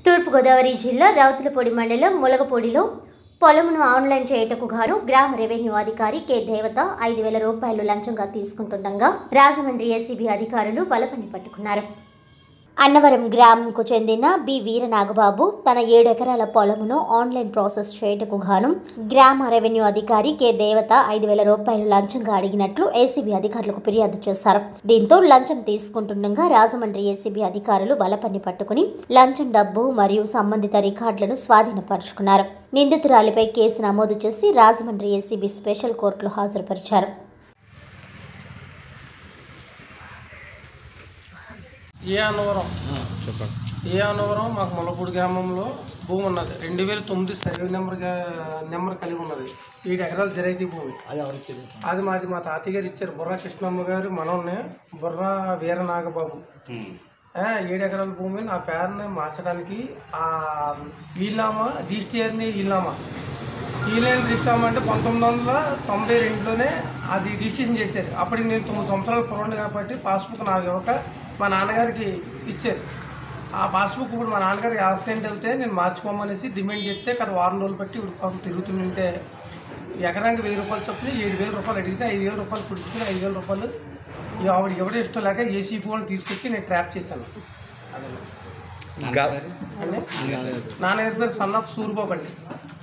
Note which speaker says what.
Speaker 1: తూర్పుగోదావరి జిల్లా రౌతులపూడి మండలం ములగపూడిలో పొలమును ఆన్లైన్ చేయుటకు గాను గ్రామ రెవెన్యూ అధికారి కె దేవత ఐదు వేల రూపాయలు లంచంగా తీసుకుంటుండగా రాజమండ్రి ఏసీబీ అధికారులు వలపని పట్టుకున్నారు అన్నవరం గ్రామంకు చెందిన బి వీరనాగబాబు తన ఏడు ఎకరాల పొలమును ఆన్లైన్ ప్రాసెస్ చేయుటకు గాను గ్రామ రెవెన్యూ అధికారి కె దేవత ఐదు వేల రూపాయలు లంచంగా అడిగినట్లు ఏసీబీ అధికారులకు ఫిర్యాదు చేశారు దీంతో లంచం తీసుకుంటుండగా రాజమండ్రి ఏసీబీ అధికారులు బలపన్ని పట్టుకుని లంచం డబ్బు మరియు సంబంధిత రికార్డులను స్వాధీనపరుచుకున్నారు నిందితురాలిపై కేసు నమోదు చేసి రాజమండ్రి ఏసీబీ స్పెషల్ కోర్టులో హాజరుపరిచారు
Speaker 2: ఏ అన్నవరం
Speaker 3: చెప్పండి
Speaker 2: ఏ అన్నవరం మాకు ముల్లపూడి గ్రామంలో భూమి ఉన్నది రెండు వేల తొమ్మిది సర్వే నెంబర్ నెంబర్ కలిగి ఉన్నది ఏడు ఎకరాల జరైతీ భూమి
Speaker 3: అది ఎవరు ఇచ్చేది
Speaker 2: అది మాది మా తాతయ్య గారు ఇచ్చారు బుర్రా కృష్ణమ్మ గారు మనల్ని బుర్రా వీర నాగబాబు ఆ, ఏడు ఎకరాల భూమి నా పేరుని మార్చడానికి ఆ వీలునామా రిజిస్ట్రీని వీలునామా వీలైన రిజిస్టామా అంటే పంతొమ్మిది వందల తొంభై రెండులోనే అది రిజిస్ట్రేషన్ చేశారు అప్పటికి నేను తొమ్మిది సంవత్సరాలు పురండి కాబట్టి పాస్బుక్ నాకు ఇవ్వక మా నాన్నగారికి ఇచ్చారు ఆ పాస్బుక్ ఇప్పుడు మా నాన్నగారికి యాక్సిడెంట్ అయితే నేను మార్చుకోమనేసి డిమాండ్ చేస్తే కదా వారం రోజులు బట్టి ఇప్పుడు కోసం తిరుగుతుంటే ఎకరానికి వెయ్యి రూపాయలు చొప్పున ఏడు వేల రూపాయలు అడిగితే ఐదు వేల రూపాయలు పుడుచుకుని ఐదు వేల రూపాయలు ఇక ఆవిడకి ఎవడో ఇష్టం లేక ఏసీ ఫోన్ తీసుకొచ్చి నేను ట్రాప్ చేశాను అదే
Speaker 3: గా-
Speaker 2: అంటే నాన్నగారి పేరు సన్ ఆఫ్ సూర్యబాబు అండి